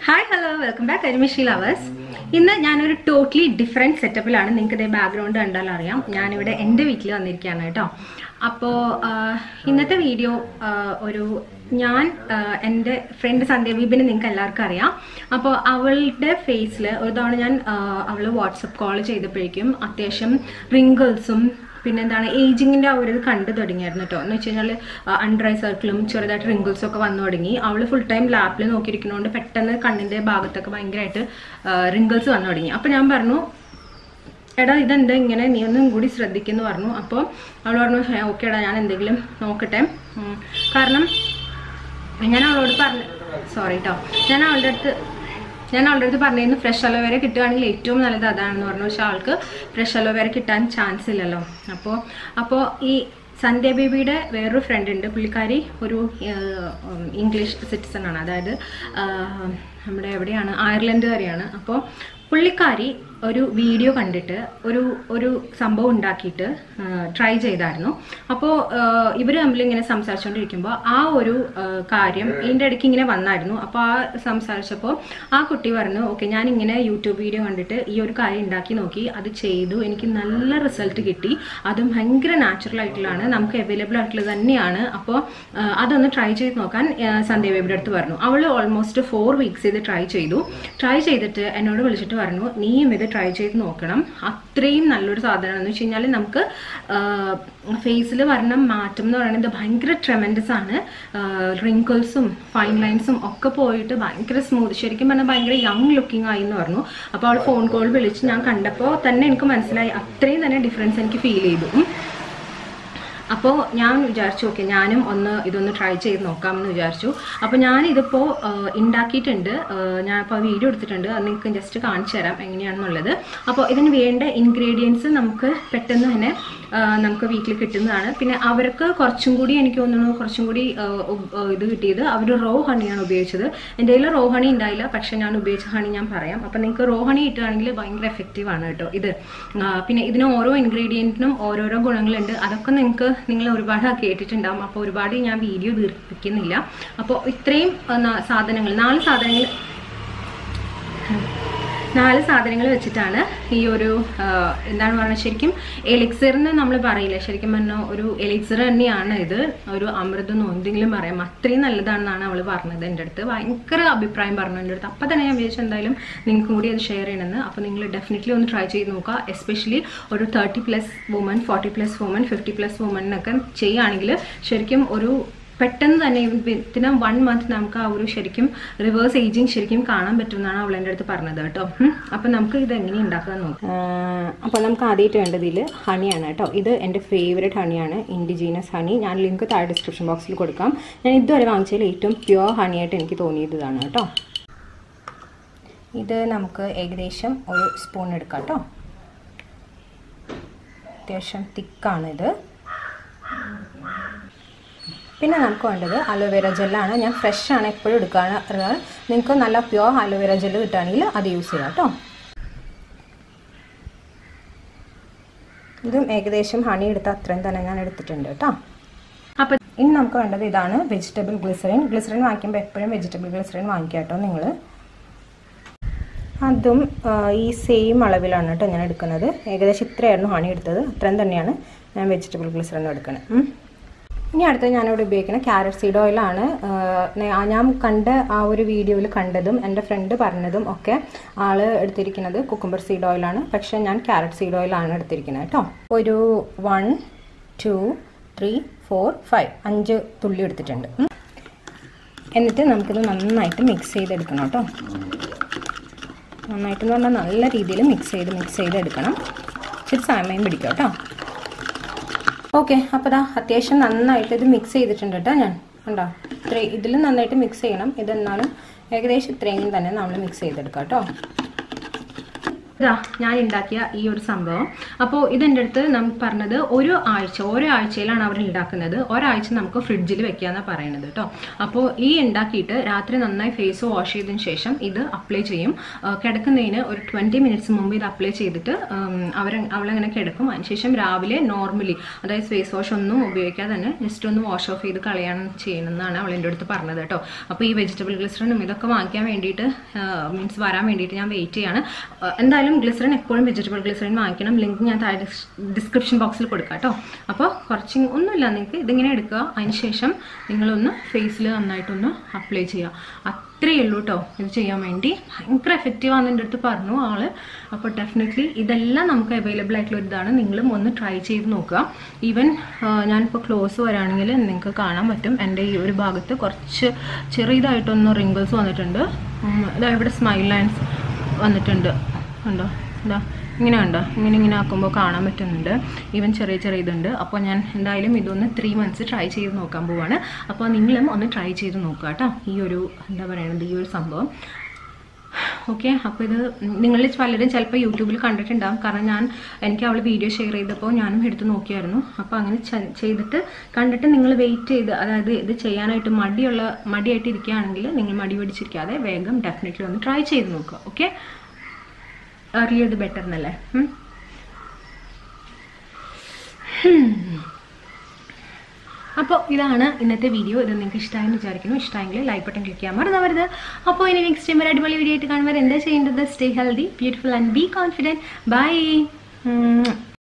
Hi hello welcome back അരിമിഷി lovers ഇന്ന് ഞാനൊരു ടോട്ടലി ഡിഫറെൻറ്റ് സെറ്റപ്പിലാണ് നിങ്ങൾക്ക് ഇതേ ബാക്ക്ഗ്രൗണ്ട് കണ്ടാൽ അറിയാം ഞാനിവിടെ എൻ്റെ വീട്ടിൽ വന്നിരിക്കുകയാണ് കേട്ടോ അപ്പോൾ ഇന്നത്തെ വീഡിയോ ഒരു ഞാൻ ആ, എൻ്റെ ഫ്രണ്ട് സന്ധ്യബീബിനെ നിങ്ങൾക്ക് എല്ലാവർക്കും അറിയാം അപ്പോൾ അവളുടെ ഫേസിൽ ഒരു തവണ ഞാൻ അവൾ വാട്സപ്പ് കോൾ ചെയ്തപ്പോഴേക്കും അത്യാവശ്യം റിങ്കിൾസും പിന്നെ എന്താണ് ഏജിങ്ങിന്റെ ആ ഒരു ഇത് കണ്ടു തുടങ്ങിയായിരുന്നു കേട്ടോ എന്ന് വെച്ച് കഴിഞ്ഞാൽ അണ്ടർ ഐ സർക്കിളും ചെറുതായിട്ട് റിങ്കിൾസും ഒക്കെ വന്നു തുടങ്ങി അവൾ ഫുൾ ടൈം ലാപ്പിൽ നോക്കിയിരിക്കുന്നതുകൊണ്ട് പെട്ടെന്ന് കണ്ണിന്റെ ഭാഗത്തൊക്കെ ഭയങ്കരമായിട്ട് റിങ്കിൾസ് വന്നു തുടങ്ങി അപ്പോൾ ഞാൻ പറഞ്ഞു എടാ ഇതെന്താ ഇങ്ങനെ നീ ഒന്നും കൂടി ശ്രദ്ധിക്കുന്നു പറഞ്ഞു അപ്പോൾ അവൾ പറഞ്ഞു ഓക്കെ എടാ ഞാൻ എന്തെങ്കിലും നോക്കട്ടെ ഉം. കാരണം ഞാൻ അവളോട് പറഞ്ഞു സോറി കേട്ടോ ഞാൻ അവളുടെ അടുത്ത് ഞാൻ അവളുടെ അടുത്ത് പറഞ്ഞിരുന്നു ഫ്രഷ് അലോവേര കിട്ടുകയാണെങ്കിൽ ഏറ്റവും നല്ലത് അതാണെന്ന് പറഞ്ഞു പക്ഷെ ആൾക്ക് ഫ്രഷ് അലോവേര കിട്ടാൻ ചാൻസ് ഇല്ലല്ലോ അപ്പോൾ അപ്പോൾ ഈ സന്ധ്യ ബേബിയുടെ വേറൊരു ഫ്രണ്ട് ഉണ്ട് പുള്ളിക്കാരി ഒരു ആഹ്, ഉം, ഇംഗ്ലീഷ് സിറ്റിസൺ ആണ് അതായത് ആഹ്, നമ്മുടെ എവിടെയാണ് അയർലൻഡുകാരിയാണ് അപ്പോൾ പുള്ളിക്കാരി ഒരു വീഡിയോ കണ്ടിട്ട് ഒരു ഒരു സംഭവം ഉണ്ടാക്കിയിട്ട് ട്രൈ ചെയ്തായിരുന്നു അപ്പോൾ ഇവർ തമ്മിൽ ഇങ്ങനെ സംസാരിച്ചുകൊണ്ടിരിക്കുമ്പോൾ ആ ഒരു ആ, കാര്യം ഇതിൻ്റെ ഇടയ്ക്ക് ഇങ്ങനെ വന്നായിരുന്നു അപ്പോൾ ആ സംസാരിച്ചപ്പോൾ ആ കുട്ടി പറഞ്ഞു ഓക്കെ ഞാൻ ഇങ്ങനെ യൂട്യൂബ് വീഡിയോ കണ്ടിട്ട് ഈ ഒരു കാര്യം ഉണ്ടാക്കി നോക്കി അത് ചെയ്തു എനിക്ക് നല്ല റിസൾട്ട് കിട്ടി അതും ഭയങ്കര നാച്ചുറൽ ആയിട്ടുള്ളതാണ് നമുക്ക് അവൈലബിൾ ആയിട്ടുള്ളത് തന്നെയാണ് അപ്പോൾ ആ, അതൊന്ന് ട്രൈ ചെയ്ത് നോക്കാൻ ആ, സന്ധ്യ ബേബിയുടെ അടുത്ത് പറഞ്ഞു അവൾ ഓൾമോസ്റ്റ് ഫോർ വീക്സ് ഇത് ട്രൈ ചെയ്തു ട്രൈ ചെയ്തിട്ട് എന്നോട് വിളിച്ചിട്ട് പറഞ്ഞു നീയും ഇത് ട്രൈ ചെയ്ത് നോക്കണം അത്രയും നല്ലൊരു സാധനമാണെന്ന് വെച്ച് കഴിഞ്ഞാൽ നമുക്ക് ഫേസിൽ വരണ മാറ്റം എന്ന് പറയുന്നത് ഭയങ്കര ട്രെമൻഡസ് ആണ് റിങ്കിൾസും ഫൈൻ ലൈൻസും ഒക്കെ പോയിട്ട് ഭയങ്കര സ്മൂത്ത് ശരിക്കും പറഞ്ഞാൽ ഭയങ്കര യങ് ലുക്കിംഗ് ആയി എന്ന് പറഞ്ഞു അപ്പോൾ അവൾ ഫോൺ കോൾ വിളിച്ച് ഞാൻ കണ്ടപ്പോൾ തന്നെ എനിക്ക് മനസ്സിലായി അത്രയും തന്നെ ഡിഫറൻസ് എനിക്ക് ഫീൽ ചെയ്തു ഉം. അപ്പോൾ ഞാൻ വിചാരിച്ചു ഓക്കെ ഞാനും ഒന്ന് ഇതൊന്ന് ട്രൈ ചെയ്ത് നോക്കാമെന്ന് വിചാരിച്ചു അപ്പോൾ ഞാൻ ഇതിപ്പോൾ ഉണ്ടാക്കിയിട്ടുണ്ട് ഞാൻ ഇപ്പോൾ വീഡിയോ എടുത്തിട്ടുണ്ട് അത് നിങ്ങൾക്ക് ജസ്റ്റ് കാണിച്ചു തരാം എങ്ങനെയാണെന്നുള്ളത് അപ്പോൾ ഇതിന് വേണ്ട ഇൻഗ്രീഡിയൻസ് നമുക്ക് പെട്ടെന്ന് തന്നെ ആ, നമുക്ക് വീട്ടിൽ കിട്ടുന്നതാണ് പിന്നെ അവർക്ക് കുറച്ചും കൂടി എനിക്ക് തോന്നുന്നു കുറച്ചും കൂടി ആ, ഉ- ആ, ഇത് കിട്ടിയത് അവർ റോ ഹണിയാണ് ഉപയോഗിച്ചത് എൻ്റെ കയ്യിൽ റോ ഹണി ഉണ്ടായില്ല പക്ഷേ ഞാൻ ഉപയോഗിച്ച ഹണി ഞാൻ പറയാം അപ്പോൾ നിങ്ങൾക്ക് റോ ഹണി കിട്ടുകയാണെങ്കിൽ ഭയങ്കര എഫക്റ്റീവ് ആണ് കേട്ടോ ഇത് ആ, പിന്നെ ഇതിന് ഓരോ ഇൻഗ്രീഡിയൻറ്റിനും ഓരോരോ ഗുണങ്ങളുണ്ട് അതൊക്കെ നിങ്ങൾക്ക് നിങ്ങൾ ഒരുപാട് കേട്ടിട്ടുണ്ടാവും അപ്പോൾ ഒരുപാട് ഞാൻ വീഡിയോ ദീർഘിപ്പിക്കുന്നില്ല അപ്പോൾ ഇത്രയും ആ, ന- സാധനങ്ങൾ നാല് സാധനങ്ങൾ നാല് സാധനങ്ങൾ വെച്ചിട്ടാണ് ഈ ഒരു ആ, എന്താണ് പറയുന്നത് ശരിക്കും എലിക്സിറിന് നമ്മൾ പറയില്ല ശരിക്കും പറഞ്ഞാൽ ഒരു എലിക്സിർ തന്നെയാണ് ഇത് ഒരു അമൃതെന്നോ എന്തെങ്കിലും പറയാം അത്രയും നല്ലതാണെന്നാണ് അവൾ പറഞ്ഞത് എൻ്റെ അടുത്ത് ഭയങ്കര അഭിപ്രായം പറഞ്ഞു എൻ്റെ അടുത്ത് അപ്പം തന്നെ ഞാൻ വിചാരിച്ചു എന്തായാലും നിങ്ങൾക്കും കൂടി അത് ഷെയർ ചെയ്യണമെന്ന് അപ്പോൾ നിങ്ങൾ ഡെഫിനറ്റ്ലി ഒന്ന് ട്രൈ ചെയ്ത് നോക്കുക എസ്പെഷ്യലി ഒരു thirty plus woman forty plus woman fifty plus വുമനൊക്കെ ചെയ്യുകയാണെങ്കിൽ ശരിക്കും ഒരു പെട്ടെന്ന് തന്നെ വിത്തിന വൺ മന്ത് നമുക്ക് ആ ഒരു ശരിക്കും റിവേഴ്സ് ഏജിങ് ശരിക്കും കാണാൻ പറ്റുമെന്നാണ് അവൾ എൻ്റെ അടുത്ത് പറഞ്ഞത് കേട്ടോ ഉം. അപ്പം നമുക്ക് ഇത് എങ്ങനെ ഉണ്ടാക്കാൻ നോക്കാം അപ്പോൾ നമുക്ക് ആദ്യമായിട്ട് വേണ്ടത് ഇതിൽ ഹണിയാണ് കേട്ടോ ഇത് എൻ്റെ ഫേവറേറ്റ് ഹണിയാണ് ഇൻഡിജീനസ് ഹണി ഞാൻ ലിങ്ക് താഴെ ഡിസ്ക്രിപ്ഷൻ ബോക്സിൽ കൊടുക്കാം ഞാൻ ഇതുവരെ വാങ്ങിച്ചതിൽ ഏറ്റവും പ്യുവർ ഹണിയായിട്ട് എനിക്ക് തോന്നിയത് ഇതാണ് കേട്ടോ ഇത് നമുക്ക് ഏകദേശം ഒരു സ്പൂൺ എടുക്കാം കേട്ടോ അത്യാവശ്യം തിക്കാണിത് പിന്നെ നമുക്ക് വേണ്ടത് അലോവേര ജെല്ലാണ് ഞാൻ ഫ്രഷ് ആണ് എപ്പോഴും എടുക്കാറ് നിങ്ങൾക്ക് നല്ല പ്യുവർ അലോവേര ജെല്ല് കിട്ടുകയാണെങ്കിൽ അത് യൂസ് ചെയ്യാം കേട്ടോ ഇതും ഏകദേശം ഹണി എടുത്ത അത്രയും തന്നെ ഞാൻ എടുത്തിട്ടുണ്ട് കേട്ടോ അപ്പോൾ ഇനി നമുക്ക് വേണ്ടത് ഇതാണ് വെജിറ്റബിൾ ഗ്ലിസറിൻ ഗ്ലിസറിൻ വാങ്ങിക്കുമ്പോൾ എപ്പോഴും വെജിറ്റബിൾ ഗ്ലിസറിൻ വാങ്ങിക്കുക കേട്ടോ നിങ്ങൾ അതും ആ, ഈ സെയിം അളവിലാണ് കേട്ടോ ഞാൻ എടുക്കുന്നത് ഏകദേശം ഇത്രയായിരുന്നു ഹണി എടുത്തത് അത്രയും തന്നെയാണ് ഞാൻ വെജിറ്റബിൾ ഗ്ലിസറിനും എടുക്കുന്നത് ഉം. ഇനി അടുത്തത് ഞാനിവിടെ ഉപയോഗിക്കുന്ന ക്യാരറ്റ് സീഡ് ഓയിലാണ് ഞാൻ കണ്ട ആ ഒരു വീഡിയോയിൽ കണ്ടതും എൻ്റെ ഫ്രണ്ട് പറഞ്ഞതും ഒക്കെ ആള് എടുത്തിരിക്കുന്നത് കുക്കുംബർ സീഡ് ഓയിലാണ് പക്ഷേ ഞാൻ ക്യാരറ്റ് സീഡ് ഓയിലാണ് എടുത്തിരിക്കുന്നത് കേട്ടോ ഒരു one two three four five അഞ്ച് തുള്ളി എടുത്തിട്ടുണ്ട് ഉം. എന്നിട്ട് നമുക്കിത് നന്നായിട്ട് മിക്സ് ചെയ്തെടുക്കണം കേട്ടോ നന്നായിട്ടെന്ന് പറഞ്ഞാൽ നല്ല രീതിയിൽ മിക്സ് ചെയ്ത് മിക്സ് ചെയ്ത് എടുക്കണം ഇച്ചിരി സമയം പിടിക്കും കേട്ടോ ഓക്കെ അപ്പോൾ ദാ അത്യാവശ്യം നന്നായിട്ട് ഇത് മിക്സ് ചെയ്തിട്ടുണ്ട് കേട്ടോ ഞാൻ കണ്ടോ ഇത്ര ഇതിൽ നന്നായിട്ട് മിക്സ് ചെയ്യണം ഇതെന്നാലും ഏകദേശം ഇത്രയും തന്നെ നമ്മൾ മിക്സ് ചെയ്തെടുക്കാം കേട്ടോ ഇതാ ഞാൻ ഉണ്ടാക്കിയ ഈ ഒരു സംഭവം അപ്പോൾ ഇതെൻ്റെ അടുത്ത് നമുക്ക് പറഞ്ഞത് ഒരു ആഴ്ച ഓരോ ആഴ്ചയിലാണ് അവർ ഉണ്ടാക്കുന്നത് ഒരാഴ്ച നമുക്ക് ഫ്രിഡ്ജിൽ വെക്കാന്നാണ് പറയുന്നത് കേട്ടോ അപ്പോൾ ഈ ഉണ്ടാക്കിയിട്ട് രാത്രി നന്നായി ഫേസ് വാഷ് ചെയ്തതിന് ശേഷം ഇത് അപ്ലൈ ചെയ്യും ആ, കിടക്കുന്നതിന് ഒരു ട്വൻറ്റി മിനിറ്റ്സ് മുമ്പ് ഇത് അപ്ലൈ ചെയ്തിട്ട് അവർ അവളങ്ങനെ കിടക്കും അതിനുശേഷം രാവിലെ നോർമലി അതായത് ഫേസ് വാഷ് ഒന്നും ഉപയോഗിക്കാതെ തന്നെ ജസ്റ്റ് ഒന്ന് വാഷ് ഓഫ് ചെയ്ത് കളയാൻ ചെയ്യണമെന്നാണ് അവൾ എൻ്റെ അടുത്ത് പറഞ്ഞത് കേട്ടോ അപ്പോൾ ഈ വെജിറ്റബിൾ ഗ്ലിസറിനും ഇതൊക്കെ വാങ്ങിക്കാൻ വേണ്ടിയിട്ട് മീൻസ് വരാൻ വേണ്ടിയിട്ട് ഞാൻ വെയിറ്റ് ചെയ്യാണ് ആ, എന്തായാലും ഗ്ലിസറിൻ എപ്പോഴും വെജിറ്റബിൾ ഗ്ലിസറിൻ വാങ്ങിക്കണം ലിങ്ക് ഞാൻ താഴെ ഡിസ്ക്രിപ്ഷൻ ബോക്സിൽ കൊടുക്കാം കേട്ടോ അപ്പോൾ കുറച്ച് ഒന്നുമില്ല നിങ്ങൾക്ക് ഇതിങ്ങനെ എടുക്കുക അതിന് ശേഷം നിങ്ങളൊന്ന് ഫേസിൽ നന്നായിട്ടൊന്ന് അപ്ലൈ ചെയ്യുക അത്രയേ ഉള്ളൂ കേട്ടോ ഇത് ചെയ്യാൻ വേണ്ടി ഭയങ്കര എഫക്റ്റീവ് ആണെന്ന് എൻ്റെ അടുത്ത് പറഞ്ഞു ആള് അപ്പോൾ ഡെഫിനറ്റ്ലി ഇതെല്ലാം നമുക്ക് അവൈലബിൾ ആയിട്ടുള്ള ഒരു ഇതാണ് നിങ്ങളും ഒന്ന് ട്രൈ ചെയ്ത് നോക്കുക ഈവൻ ഞാനിപ്പോൾ ക്ലോസ് വരാണെങ്കിൽ നിങ്ങൾക്ക് കാണാൻ പറ്റും എൻ്റെ ഈ ഒരു ഭാഗത്ത് കുറച്ച് ചെറിയതായിട്ടൊന്ന് റിങ്കിൾസ് വന്നിട്ടുണ്ട് ഉം, ഇതാ ഇവിടെ സ്മൈൽ ലൈൻസ് വന്നിട്ടുണ്ട് ഉണ്ടോ ഇതാ ഇങ്ങനെ ഉണ്ടോ ഇങ്ങനെ ഇങ്ങനെ ആക്കുമ്പോൾ കാണാൻ പറ്റുന്നുണ്ട് ഈവൻ ചെറിയ ചെറിയ ഇതുണ്ട് അപ്പോൾ ഞാൻ എന്തായാലും ഇതൊന്ന് ത്രീ മന്ത്സ് ട്രൈ ചെയ്ത് നോക്കാൻ പോവാണ് അപ്പോൾ നിങ്ങളും ഒന്ന് ട്രൈ ചെയ്ത് നോക്കുക കേട്ടോ ഈ ഒരു എന്താ പറയുന്നത് ഈ ഒരു സംഭവം ഓക്കെ അപ്പോൾ ഇത് നിങ്ങളിൽ പലരും ചിലപ്പോൾ യൂട്യൂബിൽ കണ്ടിട്ടുണ്ടാകും കാരണം ഞാൻ എനിക്ക് അവൾ വീഡിയോ ഷെയർ ചെയ്തപ്പോൾ ഞാനും എടുത്ത് നോക്കിയായിരുന്നു അപ്പോൾ അങ്ങനെ ചെ- ചെയ്തിട്ട് കണ്ടിട്ട് നിങ്ങൾ വെയിറ്റ് ചെയ്ത് അതായത് ഇത് ചെയ്യാനായിട്ട് മടിയുള്ള മടിയായിട്ട് ഇരിക്കുകയാണെങ്കിൽ നിങ്ങൾ മടി പിടിച്ചിരിക്കാതെ വേഗം ഡെഫിനറ്റ്ലി ഒന്ന് ട്രൈ ചെയ്ത് നോക്കുക ഓക്കെ earlier the better എന്നല്ലേ ഉം? അപ്പോൾ ഇതാണ് ഇന്നത്തെ വീഡിയോ ഇത് നിങ്ങൾക്ക് ഇഷ്ടമായെന്ന് വിചാരിക്കുന്നു ഇഷ്ടമെങ്കിൽ ലൈക്ക് ബട്ടൺ ക്ലിക്ക് ചെയ്യാൻ മറന്നവരുത് അപ്പോൾ ഇനി നെക്സ്റ്റ് ടൈം ഒരു അടിപൊളി വീഡിയോ ആയിട്ട് കാണുമ്പോൾ എന്താ ചെയ്യേണ്ടത് stay healthy beautiful and be confident by